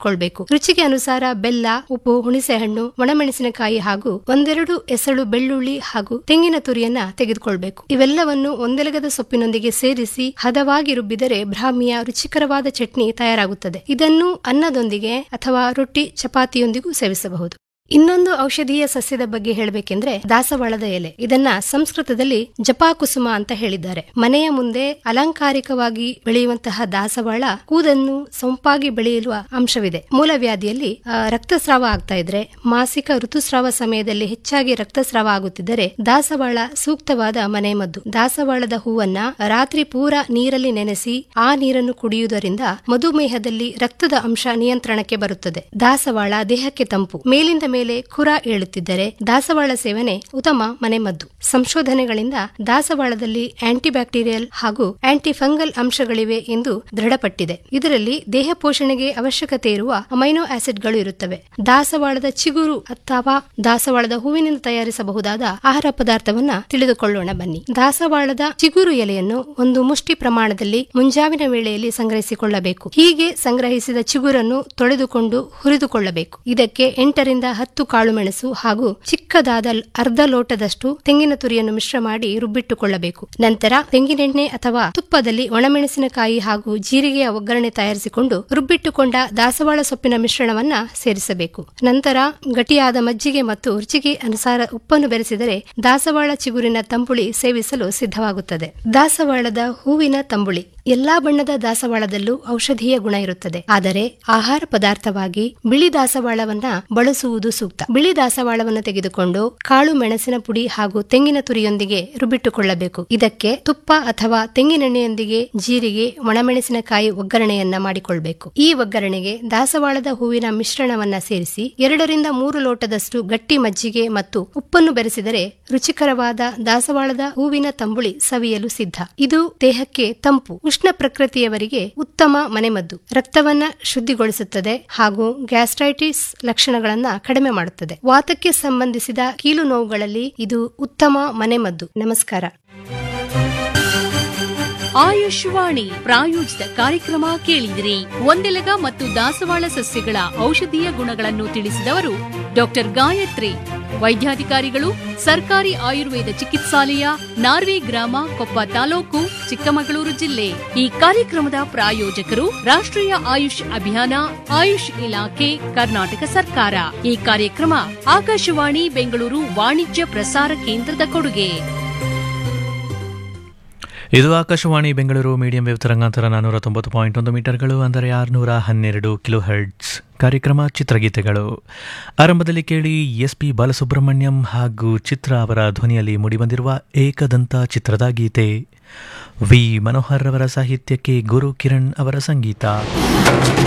ಇಟ್ಕೊಳ್ಬೇಕು ರುಚಿಗೆ ಅನುಸಾರ ಬೆಲ್ಲ ಉಪ್ಪು ಹುಣಸೆಹಣ್ಣು ಒಣಮೆಣಸಿನಕಾಯಿ ಹಾಗೂ ಒಂದೆರಡು ಎಸಳು ಬೆಳ್ಳುಳ್ಳಿ ಹಾಗೂ ತೆಂಗಿನ ತುರಿಯನ್ನ ತೆಗೆದುಕೊಳ್ಬೇಕು ಇವೆಲ್ಲವನ್ನು ಒಂದೆಲಗದ ಸೊಪ್ಪಿನೊಂದಿಗೆ ಸೇರಿಸಿ ಹದವಾಗಿ ರುಬ್ಬಿದರೆ ಬ್ರಾಹ್ಮಿಯ ರುಚಿಕರವಾದ ಚಟ್ನಿ ತಯಾರಾಗುತ್ತದೆ ಇದನ್ನು ಅನ್ನದೊಂದಿಗೆ ಅಥವಾ ರೊಟ್ಟಿ ಚಪಾತಿಯೊಂದಿಗೂ ಸೇವಿಸಬಹುದು ಇನ್ನೊಂದು ಔಷಧೀಯ ಸಸ್ಯದ ಬಗ್ಗೆ ಹೇಳಬೇಕೆಂದ್ರೆ ದಾಸವಾಳದ ಎಲೆ ಇದನ್ನ ಸಂಸ್ಕೃತದಲ್ಲಿ ಜಪಾಕುಸುಮ ಅಂತ ಹೇಳಿದ್ದಾರೆ ಮನೆಯ ಮುಂದೆ ಅಲಂಕಾರಿಕವಾಗಿ ಬೆಳೆಯುವಂತಹ ದಾಸವಾಳ ಕೂದನ್ನು ಸೊಂಪಾಗಿ ಬೆಳೆಯುವ ಅಂಶವಿದೆ ಮೂಲವ್ಯಾಧಿಯಲ್ಲಿ ಆ, ರಕ್ತಸ್ರಾವ ಆಗ್ತಾ ಇದ್ರೆ ಮಾಸಿಕ ಋತುಸ್ರಾವ ಸಮಯದಲ್ಲಿ ಹೆಚ್ಚಾಗಿ ರಕ್ತಸ್ರಾವ ಆಗುತ್ತಿದ್ದರೆ ದಾಸವಾಳ ಸೂಕ್ತವಾದ ಮನೆಮದ್ದು ದಾಸವಾಳದ ಹೂವನ್ನ ರಾತ್ರಿ ಪೂರ ನೀರಲ್ಲಿ ನೆನೆಸಿ ಆ ನೀರನ್ನು ಕುಡಿಯುವುದರಿಂದ ಮಧುಮೇಹದಲ್ಲಿ ರಕ್ತದ ಅಂಶ ನಿಯಂತ್ರಣಕ್ಕೆ ಬರುತ್ತದೆ ದಾಸವಾಳ ದೇಹಕ್ಕೆ ತಂಪು ಮೇಲಿಂದ ಮೇಲೆ ಕುರ ಏಳುತ್ತಿದ್ದರೆ ದಾಸವಾಳ ಸೇವನೆ ಉತ್ತಮ ಮನೆಮದ್ದು ಸಂಶೋಧನೆಗಳಿಂದ ದಾಸವಾಳದಲ್ಲಿ ಆಂಟಿಬ್ಯಾಕ್ಟೀರಿಯಲ್ ಹಾಗೂ ಆಂಟಿಫಂಗಲ್ ಅಂಶಗಳಿವೆ ಎಂದು ದೃಢಪಟ್ಟಿದೆ ಇದರಲ್ಲಿ ದೇಹ ಪೋಷಣೆಗೆ ಅವಶ್ಯಕತೆ ಇರುವ ಅಮೈನೋ ಆಸಿಡ್ಗಳು ಇರುತ್ತವೆ ದಾಸವಾಳದ ಚಿಗುರು ಅಥವಾ ದಾಸವಾಳದ ಹೂವಿನಿಂದ ತಯಾರಿಸಬಹುದಾದ ಆಹಾರ ಪದಾರ್ಥವನ್ನ ತಿಳಿದುಕೊಳ್ಳೋಣ ಬನ್ನಿ ದಾಸವಾಳದ ಚಿಗುರು ಎಲೆಯನ್ನು ಒಂದು ಮುಷ್ಟಿ ಪ್ರಮಾಣದಲ್ಲಿ ಮುಂಜಾವಿನ ವೇಳೆಯಲ್ಲಿ ಸಂಗ್ರಹಿಸಿಕೊಳ್ಳಬೇಕು ಹೀಗೆ ಸಂಗ್ರಹಿಸಿದ ಚಿಗುರನ್ನು ತೊಳೆದುಕೊಂಡು ಹುರಿದುಕೊಳ್ಳಬೇಕು ಇದಕ್ಕೆ ಎಂಟರಿಂದ ಹತ್ತು ಕಾಳುಮೆಣಸು ಹಾಗೂ ಚಿಕ್ಕದಾದ ಅರ್ಧ ಲೋಟದಷ್ಟು ತೆಂಗಿನ ತುರಿಯನ್ನು ಮಿಶ್ರ ಮಾಡಿ ರುಬ್ಬಿಟ್ಟುಕೊಳ್ಳಬೇಕು ನಂತರ ತೆಂಗಿನೆಣ್ಣೆ ಅಥವಾ ತುಪ್ಪದಲ್ಲಿ ಒಣಮೆಣಸಿನಕಾಯಿ ಹಾಗೂ ಜೀರಿಗೆಯ ಒಗ್ಗರಣೆ ತಯಾರಿಸಿಕೊಂಡು ರುಬ್ಬಿಟ್ಟುಕೊಂಡ ದಾಸವಾಳ ಸೊಪ್ಪಿನ ಮಿಶ್ರಣವನ್ನ ಸೇರಿಸಬೇಕು ನಂತರ ಗಟ್ಟಿಯಾದ ಮಜ್ಜಿಗೆ ಮತ್ತು ರುಚಿಗೆ ಅನುಸಾರ ಉಪ್ಪನ್ನು ಬೆರೆಸಿದರೆ ದಾಸವಾಳ ಚಿಗುರಿನ ತಂಬುಳಿ ಸೇವಿಸಲು ಸಿದ್ಧವಾಗುತ್ತದೆ ದಾಸವಾಳದ ಹೂವಿನ ತಂಬುಳಿ ಎಲ್ಲಾ ಬಣ್ಣದ ದಾಸವಾಳದಲ್ಲೂ ಔಷಧೀಯ ಗುಣ ಇರುತ್ತದೆ ಆದರೆ ಆಹಾರ ಪದಾರ್ಥವಾಗಿ ಬಿಳಿ ದಾಸವಾಳವನ್ನ ಬಳಸುವುದು ಸೂಕ್ತ ಬಿಳಿ ದಾಸವಾಳವನ್ನು ತೆಗೆದುಕೊಂಡು ಕಾಳು ಮೆಣಸಿನ ಪುಡಿ ಹಾಗೂ ತೆಂಗಿನ ತುರಿಯೊಂದಿಗೆ ರುಬ್ಬಿಟ್ಟುಕೊಳ್ಳಬೇಕು ಇದಕ್ಕೆ ತುಪ್ಪ ಅಥವಾ ತೆಂಗಿನೆಣ್ಣೆಯೊಂದಿಗೆ ಜೀರಿಗೆ ಒಣಮೆಣಸಿನಕಾಯಿ ಒಗ್ಗರಣೆಯನ್ನ ಮಾಡಿಕೊಳ್ಬೇಕು ಈ ಒಗ್ಗರಣೆಗೆ ದಾಸವಾಳದ ಹೂವಿನ ಮಿಶ್ರಣವನ್ನ ಸೇರಿಸಿ ಎರಡರಿಂದ ಮೂರು ಲೋಟದಷ್ಟು ಗಟ್ಟಿ ಮಜ್ಜಿಗೆ ಮತ್ತು ಉಪ್ಪನ್ನು ಬೆರೆಸಿದರೆ ರುಚಿಕರವಾದ ದಾಸವಾಳದ ಹೂವಿನ ತಂಬುಳಿ ಸವಿಯಲು ಸಿದ್ಧ ಇದು ದೇಹಕ್ಕೆ ತಂಪು ಉಷ್ಣ ಪ್ರಕೃತಿಯವರಿಗೆ ಉತ್ತಮ ಮನೆಮದ್ದು ರಕ್ತವನ್ನ ಶುದ್ಧಿಗೊಳಿಸುತ್ತದೆ ಹಾಗೂ ಗ್ಯಾಸ್ಟ್ರೈಟಿಸ್ ಲಕ್ಷಣಗಳನ್ನ ಕಡಿಮೆ ಮಾಡುತ್ತದೆ ವಾತಕ್ಕೆ ಸಂಬಂಧಿಸಿದ ಕೀಲು ನೋವುಗಳಲ್ಲಿ ಇದು ಉತ್ತಮ ಮನೆಮದ್ದು ನಮಸ್ಕಾರ ಆಯುಷ್ವಾಣಿ ಪ್ರಾಯೋಜಿತ ಕಾರ್ಯಕ್ರಮ ಕೇಳಿದಿರಿ ಒಂದೆಲಗ ಮತ್ತು ದಾಸವಾಳ ಸಸ್ಯಗಳ ಔಷಧೀಯ ಗುಣಗಳನ್ನು ತಿಳಿಸಿದವರು ಡಾಕ್ಟರ್ ಗಾಯತ್ರಿ ವೈದ್ಯಾಧಿಕಾರಿಗಳು ಸರ್ಕಾರಿ ಆಯುರ್ವೇದ ಚಿಕಿತ್ಸಾಲಯ ನಾರ್ವೆ ಗ್ರಾಮ ಕೊಪ್ಪ ತಾಲೂಕು ಚಿಕ್ಕಮಗಳೂರು ಜಿಲ್ಲೆ ಈ ಕಾರ್ಯಕ್ರಮದ ಪ್ರಾಯೋಜಕರು ರಾಷ್ಟ್ರೀಯ ಆಯುಷ್ ಅಭಿಯಾನ ಆಯುಷ್ ಇಲಾಖೆ ಕರ್ನಾಟಕ ಸರ್ಕಾರ ಈ ಕಾರ್ಯಕ್ರಮ ಆಕಾಶವಾಣಿ ಬೆಂಗಳೂರು ವಾಣಿಜ್ಯ ಪ್ರಸಾರ ಕೇಂದ್ರದ ಕೊಡುಗೆ ಇದು ಆಕಾಶವಾಣಿ ಬೆಂಗಳೂರು ಮೀಡಿಯಂ ವೇವ್ ತರಂಗಾಂತರ ನಾನ್ನೂರ ತೊಂಬತ್ತು ಪಾಯಿಂಟ್ ಒಂದು ಮೀಟರ್ಗಳು ಅಂದರೆ ಆರುನೂರ ಹನ್ನೆರಡು ಕಿಲೋ ಹರ್ಟ್ಸ್ ಕಾರ್ಯಕ್ರಮ ಚಿತ್ರಗೀತೆಗಳು ಆರಂಭದಲ್ಲಿ ಕೇಳಿ ಎಸ್ ಪಿ ಬಾಲಸುಬ್ರಹ್ಮಣ್ಯಂ ಹಾಗೂ ಚಿತ್ರ ಅವರ ಧ್ವನಿಯಲ್ಲಿ ಮೂಡಿಬಂದಿರುವ ಏಕದಂತ ಚಿತ್ರದ ಗೀತೆ ವಿ ಮನೋಹರ್ ಅವರ ಸಾಹಿತ್ಯಕ್ಕೆ ಗುರು ಕಿರಣ್ ಅವರ ಸಂಗೀತ